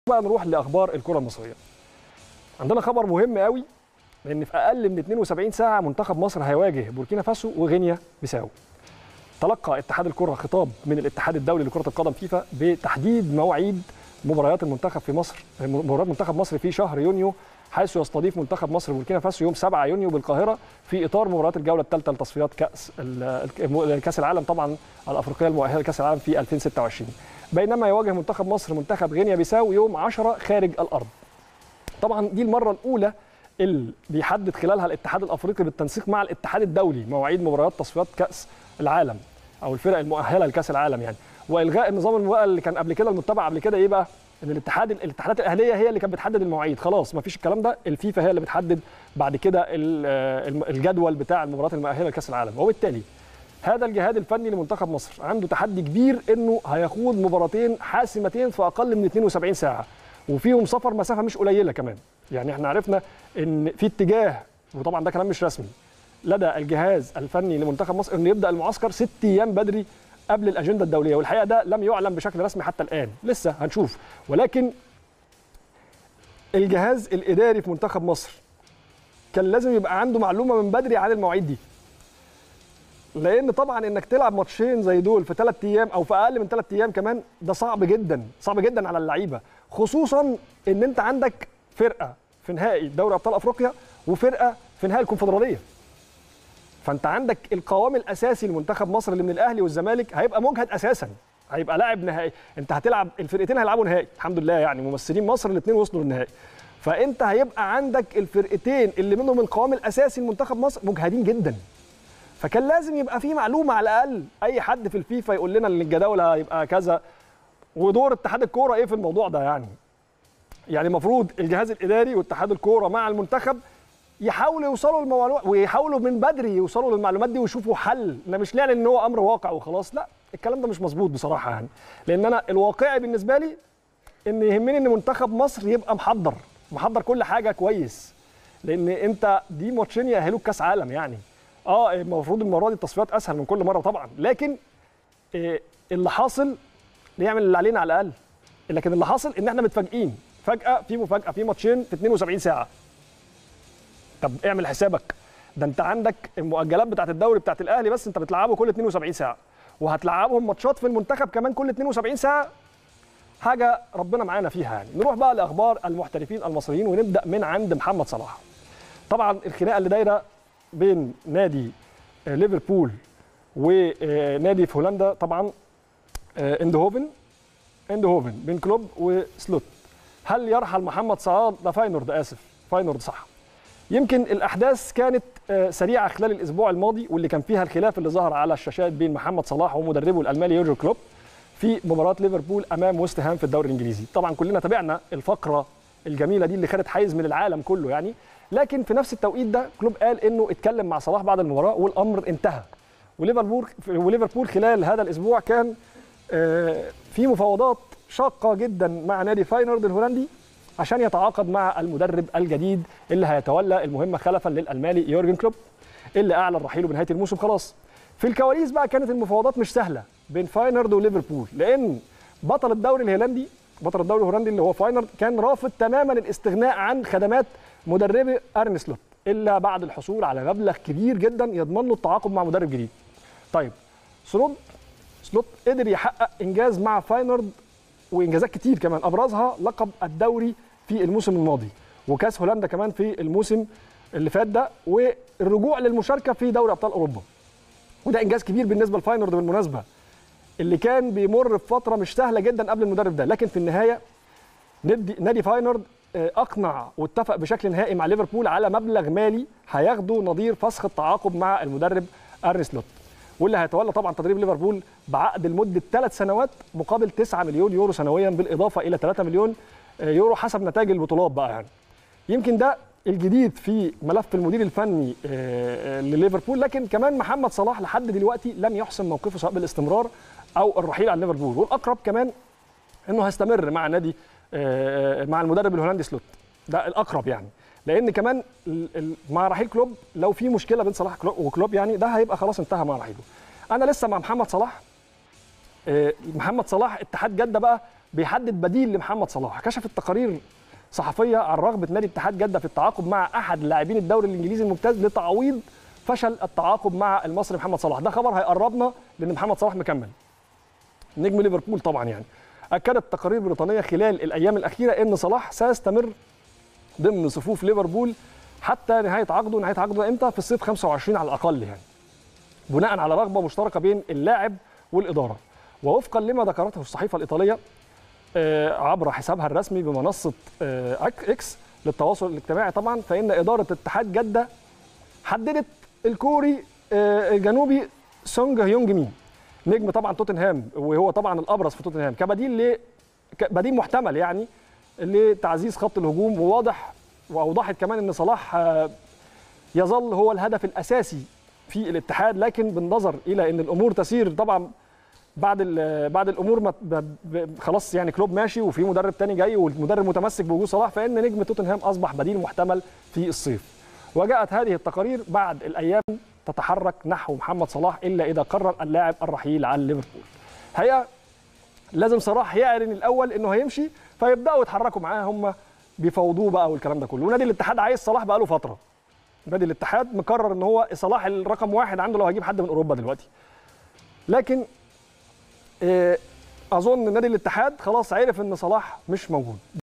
بقى نروح لاخبار الكره المصريه عندنا خبر مهم قوي لان في اقل من 72 ساعه منتخب مصر هيواجه بوركينا فاسو وغينيا بيساو تلقى اتحاد الكره خطاب من الاتحاد الدولي لكره القدم فيفا بتحديد مواعيد مباريات المنتخب في مصر مباريات منتخب مصر في شهر يونيو حيث يستضيف منتخب مصر بوركينا فاسو يوم 7 يونيو بالقاهره في اطار مباريات الجوله الثالثه لتصفيات كاس كاس العالم طبعا الافريقيه المؤهله لكاس العالم في 2026 بينما يواجه منتخب مصر منتخب غينيا بيساو يوم 10 خارج الارض طبعا دي المره الاولى اللي بيحدد خلالها الاتحاد الافريقي بالتنسيق مع الاتحاد الدولي مواعيد مباريات تصفيات كاس العالم او الفرق المؤهله لكاس العالم يعني والغاء النظام المبقى اللي كان قبل كده المتبع قبل كده ايه بقى ان الاتحاد الاتحادات الاهليه هي اللي كانت بتحدد المواعيد خلاص ما فيش الكلام ده الفيفا هي اللي بتحدد بعد كده الجدول بتاع المباريات المؤهله لكاس العالم وبالتالي هذا الجهاد الفني لمنتخب مصر عنده تحدي كبير انه هيخوض مباراتين حاسمتين في اقل من 72 ساعه وفيهم سفر مسافه مش قليله كمان يعني احنا عرفنا ان في اتجاه وطبعا ده كلام مش رسمي لدى الجهاز الفني لمنتخب مصر انه يبدا المعسكر ست ايام بدري قبل الاجنده الدوليه والحقيقه ده لم يعلن بشكل رسمي حتى الان لسه هنشوف ولكن الجهاز الاداري في منتخب مصر كان لازم يبقى عنده معلومه من بدري عن المواعيد دي لان طبعا انك تلعب ماتشين زي دول في ثلاث ايام او في اقل من ثلاث ايام كمان ده صعب جدا صعب جدا على اللعيبه خصوصا ان انت عندك فرقه في نهائي دوري ابطال افريقيا وفرقه في نهائي الكونفدراليه فانت عندك القوام الاساسي لمنتخب مصر اللي من الاهلي والزمالك هيبقى مجهد اساسا هيبقى لاعب نهائي انت هتلعب الفرقتين هيلعبوا نهائي الحمد لله يعني ممثلين مصر الاثنين وصلوا للنهائي فانت هيبقى عندك الفرقتين اللي منهم القوام الاساسي لمنتخب مصر مجهدين جدا فكان لازم يبقى في معلومه على الاقل اي حد في الفيفا يقول لنا ان الجداول هيبقى كذا ودور اتحاد الكوره ايه في الموضوع ده يعني يعني المفروض الجهاز الاداري واتحاد الكوره مع المنتخب يحاولوا يوصلوا للمعلومات ويحاولوا من بدري يوصلوا للمعلومات دي ويشوفوا حل انا مش نعلن ان هو امر واقع وخلاص لا الكلام ده مش مظبوط بصراحه يعني لان انا الواقعي بالنسبه لي ان يهمني ان منتخب مصر يبقى محضر محضر كل حاجه كويس لان انت دي ماتشين يأهلوك كاس عالم يعني اه المفروض المره دي التصفيات اسهل من كل مره طبعا لكن إيه اللي حاصل نعمل اللي علينا على الاقل لكن اللي حاصل ان احنا متفاجئين فجاه في مفاجاه في ماتشين في 72 ساعه طب اعمل حسابك ده انت عندك المؤجلات بتاعت الدوري بتاعت الاهلي بس انت بتلعبه كل 72 ساعه وهتلعبهم ماتشات في المنتخب كمان كل 72 ساعه حاجه ربنا معانا فيها يعني نروح بقى لاخبار المحترفين المصريين ونبدا من عند محمد صلاح طبعا الخناقه اللي دايره بين نادي ليفربول ونادي في هولندا طبعا اندهوفن اندهوفن بين كلوب وسلوت هل يرحل محمد صلاح ده فاينورد اسف فاينورد صح يمكن الاحداث كانت سريعه خلال الاسبوع الماضي واللي كان فيها الخلاف اللي ظهر على الشاشات بين محمد صلاح ومدربه الالماني يورجن كلوب في مباراه ليفربول امام ويست هام في الدوري الانجليزي طبعا كلنا تابعنا الفقره الجميله دي اللي خدت حيز من العالم كله يعني لكن في نفس التوقيت ده كلوب قال انه اتكلم مع صلاح بعد المباراه والامر انتهى وليفربول وليفربول خلال هذا الاسبوع كان في مفاوضات شاقه جدا مع نادي فاينورد الهولندي عشان يتعاقد مع المدرب الجديد اللي هيتولى المهمه خلفا للالماني يورجن كلوب اللي اعلن رحيله بنهايه الموسم خلاص في الكواليس بقى كانت المفاوضات مش سهله بين فاينورد وليفربول لان بطل الدوري الهولندي بطل الدوري الهولندي اللي هو فاينورد كان رافض تماما الاستغناء عن خدمات مدربه ارن سلوت الا بعد الحصول على مبلغ كبير جدا يضمن له التعاقد مع مدرب جديد. طيب سلوت سلوت قدر يحقق انجاز مع فاينورد وانجازات كتير كمان ابرزها لقب الدوري في الموسم الماضي وكاس هولندا كمان في الموسم اللي فات ده والرجوع للمشاركه في دوري ابطال اوروبا. وده انجاز كبير بالنسبه لفاينورد بالمناسبه اللي كان بيمر بفتره مش سهله جدا قبل المدرب ده لكن في النهايه نادي نادي فاينورد اقنع واتفق بشكل نهائي مع ليفربول على مبلغ مالي هياخده نظير فسخ التعاقد مع المدرب ارن سلوت واللي هيتولى طبعا تدريب ليفربول بعقد لمده ثلاث سنوات مقابل 9 مليون يورو سنويا بالاضافه الى 3 مليون يورو حسب نتائج البطولات بقى يعني يمكن ده الجديد في ملف المدير الفني لليفربول لكن كمان محمد صلاح لحد دلوقتي لم يحسم موقفه سواء بالاستمرار او الرحيل عن ليفربول والاقرب كمان انه هيستمر مع نادي مع المدرب الهولندي سلوت ده الاقرب يعني لان كمان مع رحيل كلوب لو في مشكله بين صلاح وكلوب يعني ده هيبقى خلاص انتهى مع رحيله انا لسه مع محمد صلاح محمد صلاح اتحاد جده بقى بيحدد بديل لمحمد صلاح كشفت تقارير صحفيه عن رغبه نادي اتحاد جده في التعاقد مع احد لاعبين الدوري الانجليزي الممتاز لتعويض فشل التعاقد مع المصري محمد صلاح ده خبر هيقربنا لان محمد صلاح مكمل نجم ليفربول طبعا يعني اكدت تقارير بريطانيه خلال الايام الاخيره ان صلاح سيستمر ضمن صفوف ليفربول حتى نهايه عقده نهايه عقده امتى في الصيف 25 على الاقل يعني بناء على رغبه مشتركه بين اللاعب والاداره ووفقا لما ذكرته الصحيفه الايطاليه عبر حسابها الرسمي بمنصه اكس للتواصل الاجتماعي طبعا فان اداره اتحاد جده حددت الكوري الجنوبي سونج هيونج مين نجم طبعا توتنهام وهو طبعا الابرز في توتنهام كبديل ل بديل محتمل يعني لتعزيز خط الهجوم وواضح واوضحت كمان ان صلاح يظل هو الهدف الاساسي في الاتحاد لكن بالنظر الى ان الامور تسير طبعا بعد بعد الامور ما خلاص يعني كلوب ماشي وفي مدرب تاني جاي والمدرب متمسك بوجود صلاح فان نجم توتنهام اصبح بديل محتمل في الصيف وجاءت هذه التقارير بعد الايام تتحرك نحو محمد صلاح الا اذا قرر اللاعب الرحيل عن ليفربول هي لازم صلاح يعلن الاول انه هيمشي فيبداوا يتحركوا معاه هم بيفاوضوه بقى والكلام ده كله ونادي الاتحاد عايز صلاح بقى له فتره نادي الاتحاد مقرر ان هو صلاح الرقم واحد عنده لو هيجيب حد من اوروبا دلوقتي لكن اظن نادي الاتحاد خلاص عرف ان صلاح مش موجود